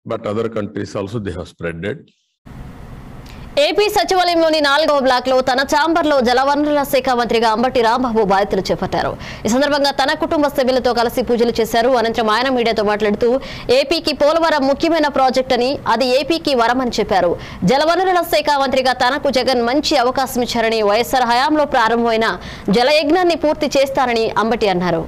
but other countries also they have spreaded. AP సచివాలయంలోని నాలుగవ block లో తన ఛాంబర్ లో జలవనరుల శాఖ మంత్రిగా అంబటి రాంబాబు బాధ్యతలు చేపట్టారు ఈ సందర్భంగా తన కుటుంబ సభ్యులతో కలిసి పూజలు చేశారు అనంతరం ఆయన మీడియాతో మాట్లాడుతూ ఏపీకి పోలవరం ముఖ్యమైన ప్రాజెక్ట్ అని అది ఏపీకి వరమని చెప్పారు జలవనరుల శాఖ మంత్రిగా తనకు జగన్ మంచి అవకాశం ఇచ్చారని వైఎస్ఆర్ హయాంలో ప్రారంభమైన జలయజ్ఞాన్ని పూర్తి చేస్తారని అంబటి అన్నారు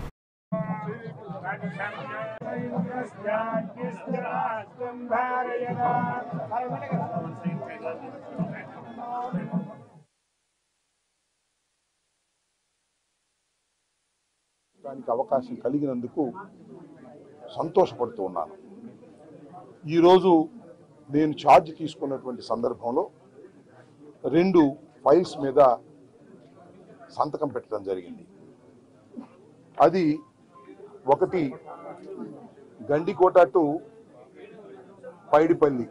దానికి అవకాశం కలిగినందుకు సంతోషపడుతూ ఉన్నాను ఈరోజు నేను ఛార్జ్ తీసుకున్నటువంటి సందర్భంలో రెండు ఫైల్స్ మీద సంతకం పెట్టడం జరిగింది అది ఒకటి గండికోట టు పైడిపల్లి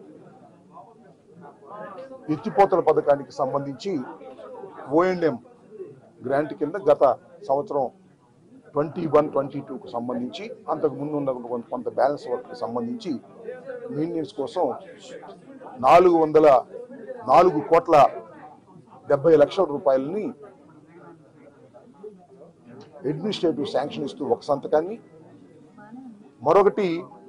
ఎత్తిపోతల పథకానికి సంబంధించి ఓఎండ్ఎం గ్రాంట్ కింద గత సంవత్సరం ట్వంటీ వన్ ట్వంటీ టూకు సంబంధించి అంతకు ముందు ఉన్న కొంత కొంత బ్యాలెన్స్ వర్క్కి సంబంధించి మెయింటెనెన్స్ కోసం నాలుగు వందల నాలుగు కోట్ల డెబ్బై లక్షల రూపాయలని అడ్మినిస్ట్రేటివ్ శాంక్షన్ ఇస్తూ ఒక సంతకాన్ని మరొకటి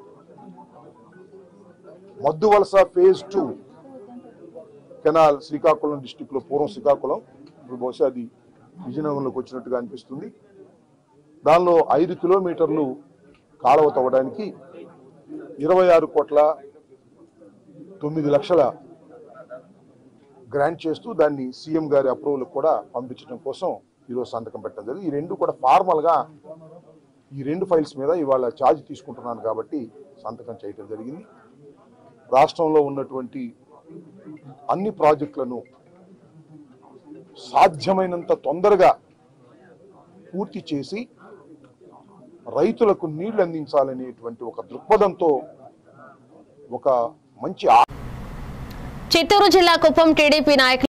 Madduvalasa phase two canal Srikakulam district లో పూర్వం శ్రీకాకుళం ఇప్పుడు బహుశా అది విజయనగరంలోకి వచ్చినట్టుగా అనిపిస్తుంది దానిలో ఐదు కిలోమీటర్లు కాలువ తవ్వడానికి ఇరవై ఆరు కోట్ల తొమ్మిది లక్షల గ్రాంట్ చేస్తూ దాన్ని సీఎం గారి అప్రూవల్ కూడా పంపించడం కోసం ఈరోజు సంతకం పెట్టడం జరిగింది ఈ రెండు కూడా ఫార్మల్గా ఈ రెండు ఫైల్స్ మీద ఇవాళ ఛార్జ్ తీసుకుంటున్నాను కాబట్టి సంతకం చేయడం జరిగింది రాష్ట్రంలో ఉన్నటువంటి అన్ని ప్రాజెక్టులను సాధ్యమైనంత తొందరగా పూర్తి చేసి రైతులకు నీళ్లు అందించాలనేటువంటి ఒక దృక్పథంతో ఒక మంచి చిత్తూరు జిల్లా కుప్పం టీడీపీ నాయకులు